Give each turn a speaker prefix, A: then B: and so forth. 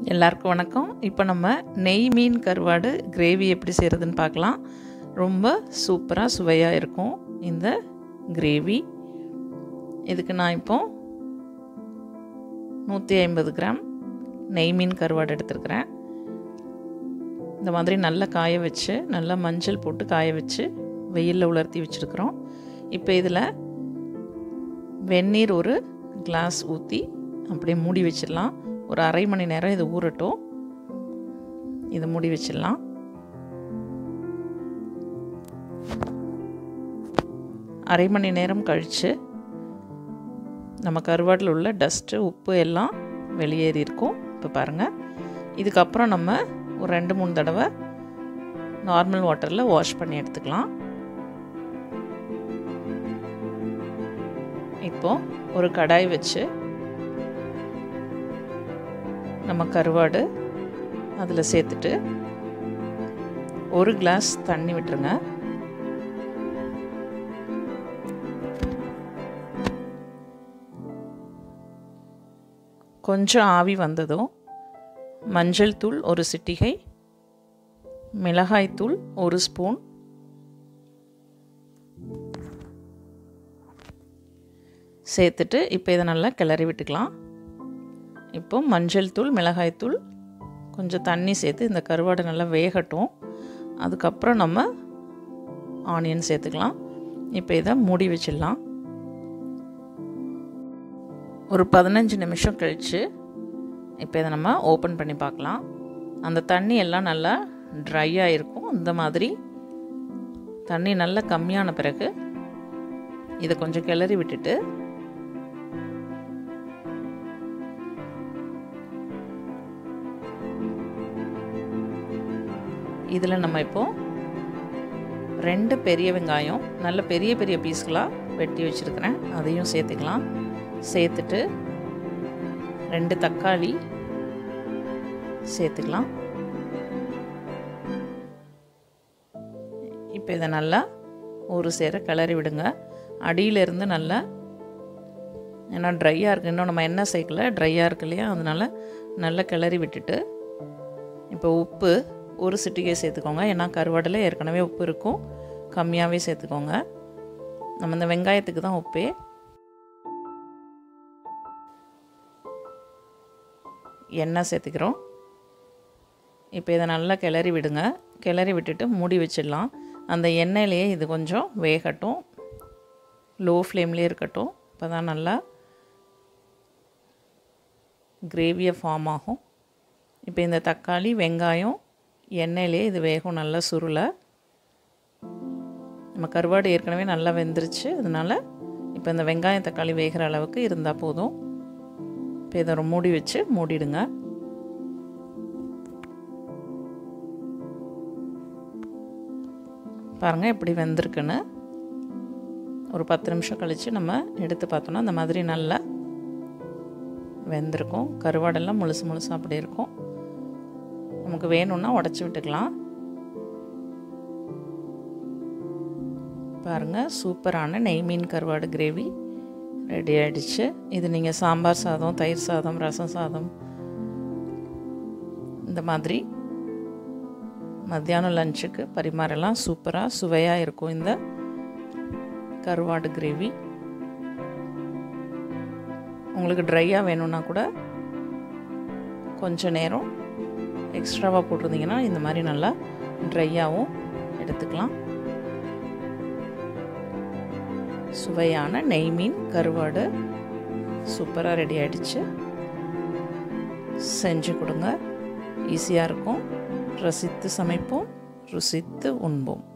A: எல்லாருக்கும் வணக்கம் இப்போ நம்ம நெய் மீன் கருவாடு கிரேவி எப்படி செய்கிறதுன்னு பார்க்கலாம் ரொம்ப சூப்பராக சுவையாக இருக்கும் இந்த கிரேவி இதுக்கு நான் இப்போ நூற்றி ஐம்பது கிராம் நெய் மீன் கருவாடு எடுத்துருக்கிறேன் இந்த மாதிரி நல்லா காய வச்சு நல்லா மஞ்சள் போட்டு காய வச்சு வெயிலில் உலர்த்தி வச்சுருக்குறோம் இப்போ இதில் வெந்நீர் ஒரு கிளாஸ் ஊற்றி அப்படியே மூடி வச்சிடலாம் ஒரு அரை மணி நேரம் இது ஊறட்டும் இதை மூடி வச்சிடலாம் அரை மணி நேரம் கழித்து நம்ம கருவாட்டில் உள்ள டஸ்ட்டு உப்பு எல்லாம் வெளியேறி இருக்கும் இப்போ பாருங்கள் இதுக்கப்புறம் நம்ம ஒரு ரெண்டு மூணு தடவை நார்மல் வாட்டரில் வாஷ் பண்ணி எடுத்துக்கலாம் இப்போ ஒரு கடாய் வச்சு நம்ம கருவாடு அதில் சேர்த்துட்டு ஒரு கிளாஸ் தண்ணி விட்டுருங்க கொஞ்சம் ஆவி வந்ததும் மஞ்சள் தூள் ஒரு சிட்டிகை மிளகாய் தூள் ஒரு ஸ்பூன் சேர்த்துட்டு இப்போ இதை நல்லா கிளறி விட்டுக்கலாம் இப்போ மஞ்சள் தூள் மிளகாய் தூள் கொஞ்சம் தண்ணி சேர்த்து இந்த கருவாடை நல்லா வேகட்டும் அதுக்கப்புறம் நம்ம ஆனியன் சேர்த்துக்கலாம் இப்போ இதை மூடி வச்சிடலாம் ஒரு பதினஞ்சு நிமிஷம் கழித்து இப்போ இதை நம்ம ஓப்பன் பண்ணி பார்க்கலாம் அந்த தண்ணி எல்லாம் நல்லா ட்ரையாக இருக்கும் இந்த மாதிரி தண்ணி நல்லா கம்மியான பிறகு இதை கொஞ்சம் கிளறி விட்டுட்டு இதில் நம்ம இப்போது ரெண்டு பெரிய வெங்காயம் நல்ல பெரிய பெரிய பீஸ்களாக வெட்டி வச்சுருக்கிறேன் அதையும் சேர்த்துக்கலாம் சேர்த்துட்டு ரெண்டு தக்காளி சேர்த்துக்கலாம் இப்போ இதை நல்லா ஒரு சேர கிளறி விடுங்க அடியிலேருந்து நல்லா ஏன்னா ட்ரையாக இருக்குது இன்னும் நம்ம எண்ணெய் சேர்க்கல ட்ரையாக இருக்கு இல்லையா அதனால் நல்லா கிளறி விட்டுட்டு இப்போ உப்பு ஒரு சிட்டிகை சேர்த்துக்கோங்க ஏன்னா கருவாடில் ஏற்கனவே உப்பு இருக்கும் கம்மியாகவே சேர்த்துக்கோங்க நம்ம இந்த வெங்காயத்துக்கு தான் உப்பே எண்ணெய் சேர்த்துக்கிறோம் இப்போ இதை நல்லா கிளறி விடுங்க கிளறி விட்டுட்டு மூடி வச்சிடலாம் அந்த எண்ணெயிலேயே இது கொஞ்சம் வேகட்டும் லோ ஃப்ளேம்லேயே இருக்கட்டும் இப்போ தான் நல்லா கிரேவியை ஃபார்ம் ஆகும் இப்போ இந்த தக்காளி வெங்காயம் எண்ணெயிலே இது வேகும் நல்லா சுருளை நம்ம கருவாடு ஏற்கனவே நல்லா வெந்துருச்சு அதனால் இப்போ இந்த வெங்காயம் தக்காளி வேகிற அளவுக்கு இருந்தால் போதும் இப்போ இதை ஒரு மூடி வச்சு மூடிடுங்க பாருங்கள் எப்படி வெந்திருக்குன்னு ஒரு பத்து நிமிஷம் கழித்து நம்ம எடுத்து பார்த்தோன்னா அந்த மாதிரி நல்லா வெந்திருக்கும் கருவாடெல்லாம் முழுசு முழுசாக அப்படி இருக்கும் நமக்கு வேணும்னா உடச்சி விட்டுக்கலாம் பாருங்கள் சூப்பரான நெய் மீன் கருவாடு கிரேவி ரெடி ஆகிடுச்சு இது நீங்கள் சாம்பார் சாதம் தயிர் சாதம் ரசம் சாதம் இந்த மாதிரி மத்தியானம் லஞ்சுக்கு பரிமாறலாம் சூப்பராக சுவையாக இருக்கும் இந்த கருவாடு கிரேவி உங்களுக்கு ட்ரையாக வேணும்னா கூட கொஞ்சம் நேரம் எக்ஸ்ட்ராவாக போட்டிருந்தீங்கன்னா இந்த மாதிரி நல்லா ட்ரையாகவும் எடுத்துக்கலாம் சுவையான நெய் மீன் கருவாடு சூப்பராக ரெடி ஆகிடுச்சு செஞ்சு கொடுங்க ஈஸியாக இருக்கும் ரசித்து சமைப்போம் ருசித்து உண்போம்